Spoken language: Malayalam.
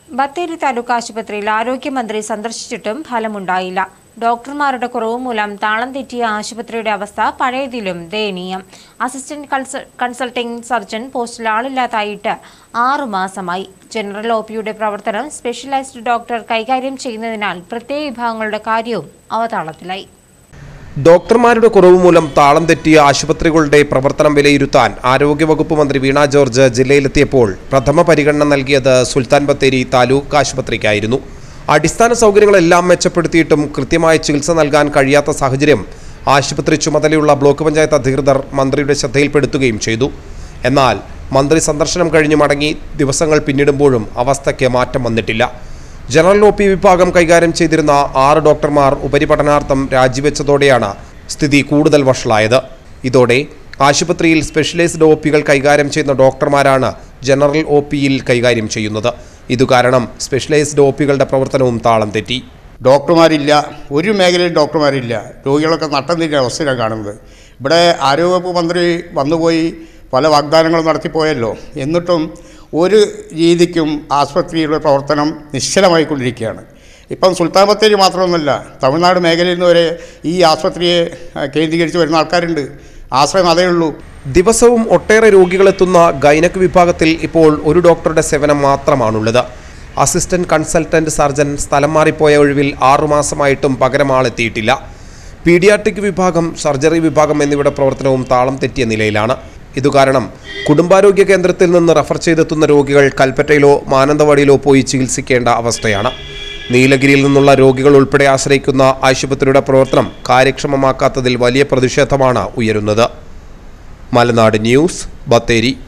ബത്തേരി താലൂക്ക് ആശുപത്രിയിൽ ആരോഗ്യമന്ത്രി സന്ദർശിച്ചിട്ടും ഫലമുണ്ടായില്ല ഡോക്ടർമാരുടെ കുറവ് മൂലം താളം തെറ്റിയ ആശുപത്രിയുടെ അവസ്ഥ പഴയതിലും ദയനീയം അസിസ്റ്റന്റ് കൺസ- കൺസൾട്ടിംഗ് സർജൻ പോസ്റ്റിൽ ആളില്ലാതായിട്ട് ആറു മാസമായി ജനറൽ ഒ പിയുടെ പ്രവർത്തനം സ്പെഷ്യലൈസ്ഡ് ഡോക്ടർ കൈകാര്യം ചെയ്യുന്നതിനാൽ പ്രത്യേക വിഭാഗങ്ങളുടെ കാര്യവും അവതാളത്തിലായി ഡോക്ടർമാരുടെ കുറവ് മൂലം താളം തെറ്റിയ ആശുപത്രികളുടെ പ്രവർത്തനം വിലയിരുത്താൻ ആരോഗ്യവകുപ്പ് മന്ത്രി വീണ ജോർജ് ജില്ലയിലെത്തിയപ്പോൾ പ്രഥമ പരിഗണന നൽകിയത് സുൽത്താൻ ബത്തേരി താലൂക്ക് ആശുപത്രിക്കായിരുന്നു അടിസ്ഥാന സൗകര്യങ്ങളെല്ലാം മെച്ചപ്പെടുത്തിയിട്ടും കൃത്യമായ ചികിത്സ നൽകാൻ കഴിയാത്ത സാഹചര്യം ആശുപത്രി ചുമതലയുള്ള ബ്ലോക്ക് പഞ്ചായത്ത് അധികൃതർ മന്ത്രിയുടെ ശ്രദ്ധയിൽപ്പെടുത്തുകയും ചെയ്തു എന്നാൽ മന്ത്രി സന്ദർശനം കഴിഞ്ഞു മടങ്ങി ദിവസങ്ങൾ പിന്നിടുമ്പോഴും അവസ്ഥയ്ക്ക് മാറ്റം വന്നിട്ടില്ല ജനറൽ ഒ പി വിഭാഗം കൈകാര്യം ചെയ്തിരുന്ന ആറ് ഡോക്ടർമാർ ഉപരിപഠനാർത്ഥം രാജിവെച്ചതോടെയാണ് സ്ഥിതി കൂടുതൽ വഷളായത് ഇതോടെ ആശുപത്രിയിൽ സ്പെഷ്യലൈസ്ഡ് ഒ പികൾ കൈകാര്യം ചെയ്യുന്ന ഡോക്ടർമാരാണ് ജനറൽ ഒ പിയിൽ കൈകാര്യം ചെയ്യുന്നത് ഇതുകാരണം സ്പെഷ്യലൈസ്ഡ് ഒ പികളുടെ പ്രവർത്തനവും താളം തെറ്റി ഡോക്ടർമാരില്ല ഒരു മേഖലയിൽ ഡോക്ടർമാരില്ല രോഗികളൊക്കെ നട്ടം തിരിഞ്ഞ അവസ്ഥയിലാണ് കാണുന്നത് ഇവിടെ ആരോഗ്യവകുപ്പ് മന്ത്രി വന്നുപോയി പല വാഗ്ദാനങ്ങളും നടത്തിപ്പോയല്ലോ എന്നിട്ടും ഒരു രീതിക്കും ആസ്പത്രിയുടെ പ്രവർത്തനം നിശ്ചലമായിക്കൊണ്ടിരിക്കുകയാണ് ഇപ്പം സുൽത്താൻ ബത്തേരി മാത്രമൊന്നുമല്ല തമിഴ്നാട് മേഖലയിൽ നിന്ന് വരെ ഈ ആസ്പത്രിയെ ആ, കേന്ദ്രീകരിച്ച് വരുന്ന ആൾക്കാരുണ്ട് ആശ്രയം അതേ ഉള്ളൂ ദിവസവും ഒട്ടേറെ രോഗികളെത്തുന്ന ഗൈനക് വിഭാഗത്തിൽ ഇപ്പോൾ ഒരു ഡോക്ടറുടെ സേവനം മാത്രമാണുള്ളത് അസിസ്റ്റന്റ് കൺസൾട്ടന്റ് സർജൻ സ്ഥലം മാറിപ്പോയ ഒഴിവിൽ ആറുമാസമായിട്ടും പകരം ആളെത്തിയിട്ടില്ല പീഡിയാട്രിക് വിഭാഗം സർജറി വിഭാഗം എന്നിവയുടെ പ്രവർത്തനവും താളം തെറ്റിയ നിലയിലാണ് ഇതുകാരണം കുടുംബാരോഗ്യ കേന്ദ്രത്തിൽ നിന്ന് റഫർ ചെയ്തെത്തുന്ന രോഗികൾ കൽപ്പറ്റയിലോ മാനന്തവാടിയിലോ പോയി ചികിത്സിക്കേണ്ട അവസ്ഥയാണ് നീലഗിരിയിൽ നിന്നുള്ള രോഗികൾ ഉൾപ്പെടെ ആശ്രയിക്കുന്ന ആശുപത്രിയുടെ പ്രവർത്തനം കാര്യക്ഷമമാക്കാത്തതിൽ വലിയ പ്രതിഷേധമാണ് ഉയരുന്നത് മലനാട് ന്യൂസ് ബത്തേരി